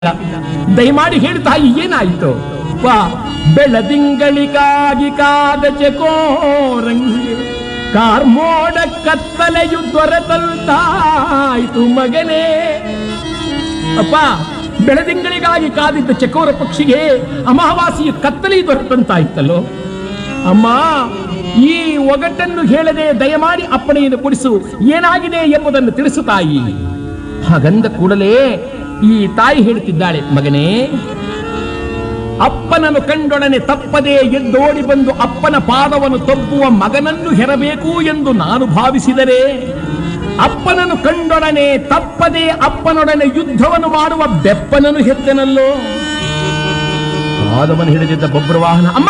ದಯಮಾಡಿ ಹೇಳು ತಾಯಿ ಏನಾಯಿತು ವಾ ಬೆಳದಿಂಗಳಿಗಾಗಿ ಕಾದ ಚಕೋರಂಗೆ ಕಾರ್ಮೋಡ ಕತ್ತಲೆಯು ದೊರೆತಂತಾಯ್ತು ಮಗನೇ ಅಪ್ಪ ಬೆಳದಿಂಗಳಿಗಾಗಿ ಕಾದಿದ್ದ ಚಕೋರ ಪಕ್ಷಿಗೆ ಅಮಾವಾಸ್ಯ ಕತ್ತಲೆ ದೊರೆತಂತಾಯ್ತಲ್ಲೋ ಅಮ್ಮ ಈ ಒಗಟನ್ನು ಹೇಳದೆ ದಯಮಾಡಿ ಅಪ್ಪಣೆಯನ್ನು ಕೊಡಿಸು ಏನಾಗಿದೆ ಎಂಬುದನ್ನು ತಿಳಿಸು ತಾಯಿ ಹಾಗಂದ ಕೂಡಲೇ ಈ ತಾಯಿ ಹೇಳುತ್ತಿದ್ದಾಳೆ ಮಗನೇ ಅಪ್ಪನನ್ನು ಕಂಡೊಡನೆ ತಪ್ಪದೆ ಎದ್ದೋಡಿ ಬಂದು ಅಪ್ಪನ ಪಾದವನ್ನು ತಬ್ಬುವ ಮಗನನ್ನು ಹೆರಬೇಕು ಎಂದು ನಾನು ಭಾವಿಸಿದರೆ ಅಪ್ಪನನ್ನು ಕಂಡೊಡನೆ ತಪ್ಪದೆ ಅಪ್ಪನೊಡನೆ ಯುದ್ಧವನ್ನು ಮಾಡುವ ಬೆಪ್ಪನನ್ನು ಹೆತ್ತನಲ್ಲೋ ಪಾದವನ್ನು ಹಿಡಿದಿದ್ದ ಬೊಬ್ರವಾಹನ ಅಮ್ಮ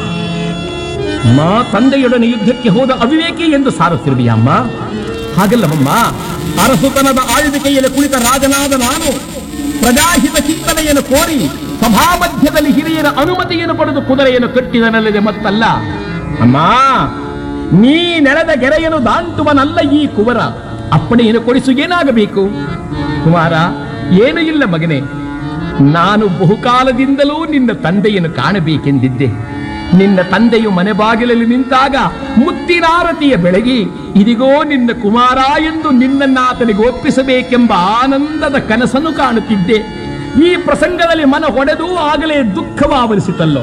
ಅಮ್ಮ ತಂದೆಯೊಡನೆ ಯುದ್ಧಕ್ಕೆ ಹೋದ ಅವಿವೇಕಿ ಎಂದು ಸಾರುತ್ತಿರುವಿಯ ಅಮ್ಮ ಹಾಗಲ್ಲವಮ್ಮ ಅರಸುತನದ ಆಳ್ವಿಕೆಯಲ್ಲಿ ಕುಳಿತ ರಾಜನಾದ ನಾನು ಪ್ರಜಾಹಿತ ಚಿಂತನೆಯನ್ನು ಕೋರಿ ಸಭಾ ಮಧ್ಯದಲ್ಲಿ ಹಿರಿಯರ ಅನುಮತಿಯನ್ನು ಪಡೆದು ಕುದುರೆಯನ್ನು ಕಟ್ಟಿದನಲ್ಲದೆ ಮತ್ತಲ್ಲ ಅಮ್ಮ ನೀ ನೆಲದ ಗೆರೆಯನ್ನು ದಾಂಟುವನಲ್ಲ ಈ ಕುವರ ಅಪ್ಪಣೆಯನ್ನು ಕೊಡಿಸು ಏನಾಗಬೇಕು ಕುಮಾರ ಏನು ಇಲ್ಲ ಮಗನೇ ನಾನು ಬಹುಕಾಲದಿಂದಲೂ ನಿನ್ನ ತಂದೆಯನ್ನು ಕಾಣಬೇಕೆಂದಿದ್ದೆ ನಿನ್ನ ತಂದೆಯು ಮನೆ ಬಾಗಿಲಲ್ಲಿ ನಿಂತಾಗ ಮುತ್ತಿನಾರತಿಯ ಬೆಳಗಿ ಇದಿಗೋ ನಿನ್ನ ಕುಮಾರ ಎಂದು ನಿನ್ನನ್ನ ಆತನಿಗೆ ಒಪ್ಪಿಸಬೇಕೆಂಬ ಆನಂದದ ಕನಸನ್ನು ಕಾಣುತ್ತಿದ್ದೆ ಈ ಪ್ರಸಂಗದಲ್ಲಿ ಮನ ಹೊಡೆದು ಆಗಲೇ ದುಃಖವಾವರಿಸಿತಲ್ಲೋ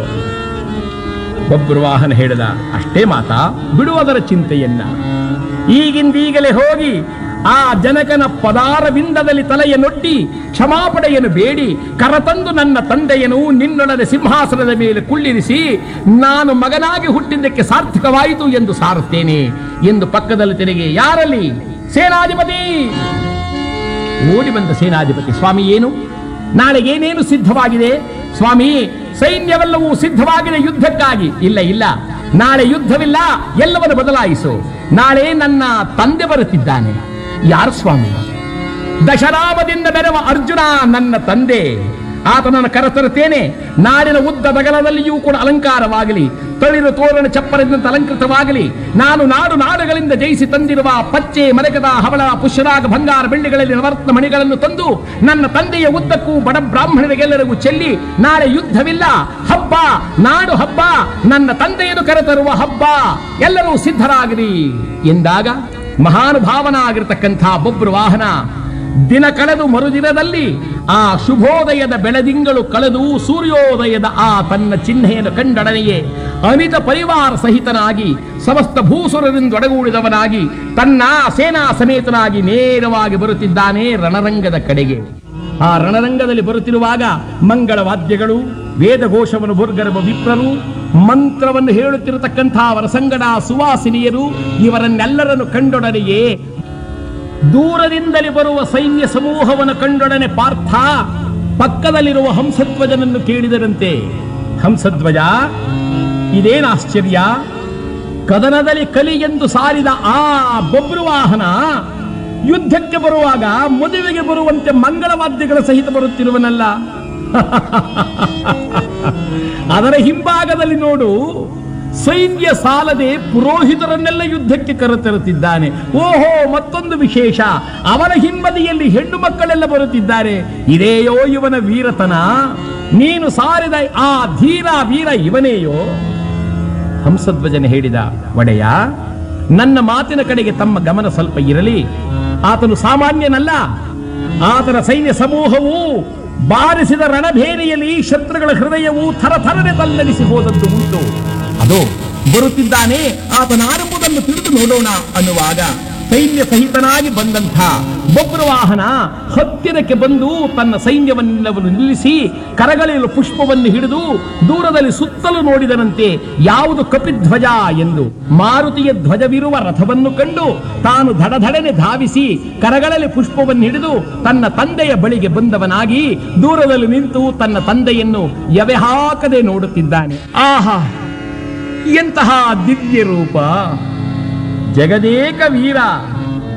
ಬಬ್ರುವಾಹನ ಹೇಳಿದ ಅಷ್ಟೇ ಮಾತಾ ಬಿಡುವುದರ ಚಿಂತೆಯನ್ನ ಈಗಿಂದೀಗಲೇ ಹೋಗಿ ಆ ಜನಕನ ಪದಾರವಿಂದದಲ್ಲಿ ತಲೆಯನ್ನೊಡ್ಡಿ ಕ್ಷಮಾಪಣೆಯನ್ನು ಬೇಡಿ ಕರತಂದು ನನ್ನ ತಂದೆಯನು ನಿನ್ನೊಡನೆ ಸಿಂಹಾಸನದ ಮೇಲೆ ಕುಳ್ಳಿರಿಸಿ ನಾನು ಮಗನಾಗಿ ಹುಟ್ಟಿದ್ದಕ್ಕೆ ಸಾರ್ಥಕವಾಯಿತು ಎಂದು ಸಾರುತ್ತೇನೆ ಎಂದು ಪಕ್ಕದಲ್ಲಿ ತೆರೆಗೆ ಯಾರಲ್ಲಿ ಸೇನಾಧಿಪತಿ ಓಡಿ ಬಂದ ಸೇನಾಧಿಪತಿ ಸ್ವಾಮಿ ಏನು ನಾಳೆ ಏನೇನು ಸಿದ್ಧವಾಗಿದೆ ಸ್ವಾಮಿ ಸೈನ್ಯವೆಲ್ಲವೂ ಸಿದ್ಧವಾಗಿದೆ ಯುದ್ಧಕ್ಕಾಗಿ ಇಲ್ಲ ಇಲ್ಲ ನಾಳೆ ಯುದ್ಧವಿಲ್ಲ ಎಲ್ಲವನ್ನು ಬದಲಾಯಿಸು ನಾಳೆ ನನ್ನ ತಂದೆ ಬರುತ್ತಿದ್ದಾನೆ ಯಾರು ಸ್ವಾಮಿ ದಶರಾಮದಿಂದ ಬೆರವ ಅರ್ಜುನ ನನ್ನ ತಂದೆ ಆತನನ್ನು ಕರೆತರುತ್ತೇನೆ ನಾಡಿನ ಉದ್ದ ಬಗಲದಲ್ಲಿಯೂ ಕೂಡ ಅಲಂಕಾರವಾಗಲಿ ತಳಿರು ತೋರಣ ಚಪ್ಪರದಿಂದ ಅಲಂಕೃತವಾಗಲಿ ನಾನು ನಾಡು ನಾಡುಗಳಿಂದ ಜಯಿಸಿ ತಂದಿರುವ ಪಚ್ಚೆ ಮರಕದ ಹವಳ ಪುಷ್ಯರಾಗ ಬಂಗಾರ ಬೆಳ್ಳಿಗಳಲ್ಲಿ ನವರತ್ನ ಮಣಿಗಳನ್ನು ತಂದು ನನ್ನ ತಂದೆಯ ಉದ್ದಕ್ಕೂ ಬಡ ಬ್ರಾಹ್ಮಣರಿಗೆಲ್ಲರಿಗೂ ಚೆಲ್ಲಿ ನಾಳೆ ಯುದ್ಧವಿಲ್ಲ ಹಬ್ಬ ನಾಡು ಹಬ್ಬ ನನ್ನ ತಂದೆಯನ್ನು ಕರೆತರುವ ಹಬ್ಬ ಎಲ್ಲರೂ ಸಿದ್ಧರಾಗಿರಿ ಎಂದಾಗ ಮಹಾನುಭಾವನಾಗಿರ್ತಕ್ಕಂಥ ಬೊಬ್ರು ವಾಹನ ದಿನ ಕಳೆದು ಮರುದಿನದಲ್ಲಿ ಆ ಶುಭೋದಯದ ಬೆಳದಿಂಗಳು ಕಳೆದು ಸೂರ್ಯೋದಯದ ಆ ತನ್ನ ಚಿಹ್ನೆಯನ್ನು ಕಂಡೊಡನೆಯೇ ಅಮಿತ ಪರಿವಾರ ಸಹಿತನಾಗಿ ಸಮಸ್ತ ಭೂಸುರರಿಂದೊಡಗೂಡಿದವನಾಗಿ ತನ್ನ ಸೇನಾ ಸಮೇತನಾಗಿ ನೇರವಾಗಿ ಬರುತ್ತಿದ್ದಾನೆ ರಣರಂಗದ ಕಡೆಗೆ ಆ ರಣರಂಗದಲ್ಲಿ ಬರುತ್ತಿರುವಾಗ ಮಂಗಳ ವಾದ್ಯಗಳು ವೇದಘೋಷವನ್ನು ಬುರ್ಗರಬ ವಿಪ್ರರು ಮಂತ್ರವನ್ನು ಹೇಳುತ್ತಿರತಕ್ಕಂಥ ಅವರ ಸಂಗಡ ಸುವಾಸಿನಿಯರು ಇವರನ್ನೆಲ್ಲರನ್ನು ಕಂಡೊಡನೆಯೇ ದೂರದಿಂದಲೇ ಬರುವ ಸೈನ್ಯ ಸಮೂಹವನ್ನು ಕಂಡೊಡನೆ ಪಾರ್ಥ ಪಕ್ಕದಲ್ಲಿರುವ ಹಂಸಧ್ವಜನನ್ನು ಕೇಳಿದರಂತೆ ಹಂಸಧ್ವಜ ಇದೇನು ಆಶ್ಚರ್ಯ ಕದನದಲ್ಲಿ ಕಲಿ ಎಂದು ಸಾರಿದ ಆ ಬೊಬ್ರುವಾಹನ ಯುದ್ಧಕ್ಕೆ ಬರುವಾಗ ಮದುವೆಗೆ ಬರುವಂತೆ ಮಂಗಳವಾದ್ಯಗಳ ಸಹಿತ ಬರುತ್ತಿರುವನಲ್ಲ ಅದರ ಹಿಂಭಾಗದಲ್ಲಿ ನೋಡು ಸೈನ್ಯ ಸಾಲದೆ ಪುರೋಹಿತರನ್ನೆಲ್ಲ ಯುದ್ಧಕ್ಕೆ ಕರೆತರುತ್ತಿದ್ದಾನೆ ಓಹೋ ಮತ್ತೊಂದು ವಿಶೇಷ ಅವರ ಹಿಂಬದಿಯಲ್ಲಿ ಹೆಣ್ಣು ಮಕ್ಕಳೆಲ್ಲ ಬರುತ್ತಿದ್ದಾರೆ ಇದೇಯೋ ಇವನ ವೀರತನ ನೀನು ಸಾರಿದ ಆ ಧೀರ ವೀರ ಇವನೇಯೋ ಹಂಸಧ್ವಜನ ಹೇಳಿದ ಒಡೆಯ ನನ್ನ ಮಾತಿನ ಕಡೆಗೆ ತಮ್ಮ ಗಮನ ಸ್ವಲ್ಪ ಇರಲಿ ಆತನು ಸಾಮಾನ್ಯನಲ್ಲ ಆತನ ಸೈನ್ಯ ಸಮೂಹವು ಬಾರಿಸಿದ ರಣಭೇರಿಯಲ್ಲಿ ಶತ್ರುಗಳ ಹೃದಯವು ಥರಥರನೆ ತಲ್ಲರಿಸಿ ಹೋದದ್ದು ಉಂಟು ಅದು ಬರುತ್ತಿದ್ದಾನೆ ಆತನಾರುವುದನ್ನು ತಿಳಿದು ನೋಡೋಣ ಅನ್ನುವಾಗ ಸೈನ್ಯ ಸಹಿತನಾಗಿ ಬಂದಂಥ ಬೊಬ್ರವಾಹನ ಹತ್ತಿರಕ್ಕೆ ಬಂದು ತನ್ನ ಸೈನ್ಯವನ್ನೆಲ್ಲವನ್ನು ನಿಲ್ಲಿಸಿ ಕರಗಳಲ್ಲಿ ಪುಷ್ಪವನ್ನು ಹಿಡಿದು ದೂರದಲ್ಲಿ ಸುತ್ತಲೂ ನೋಡಿದನಂತೆ ಯಾವುದು ಕಪಿಧ್ವಜ ಎಂದು ಮಾರುತಿಯ ಧ್ವಜವಿರುವ ರಥವನ್ನು ಕಂಡು ತಾನು ಧಡಧಡನೆ ಧಾವಿಸಿ ಕರಗಳಲ್ಲಿ ಪುಷ್ಪವನ್ನು ಹಿಡಿದು ತನ್ನ ತಂದೆಯ ಬಳಿಗೆ ಬಂದವನಾಗಿ ದೂರದಲ್ಲಿ ನಿಂತು ತನ್ನ ತಂದೆಯನ್ನು ಎವೆ ಹಾಕದೆ ನೋಡುತ್ತಿದ್ದಾನೆ ಆಹಾ ಎಂತಹ ದಿವ್ಯ ರೂಪ ಜಗದೇಕ ವೀರ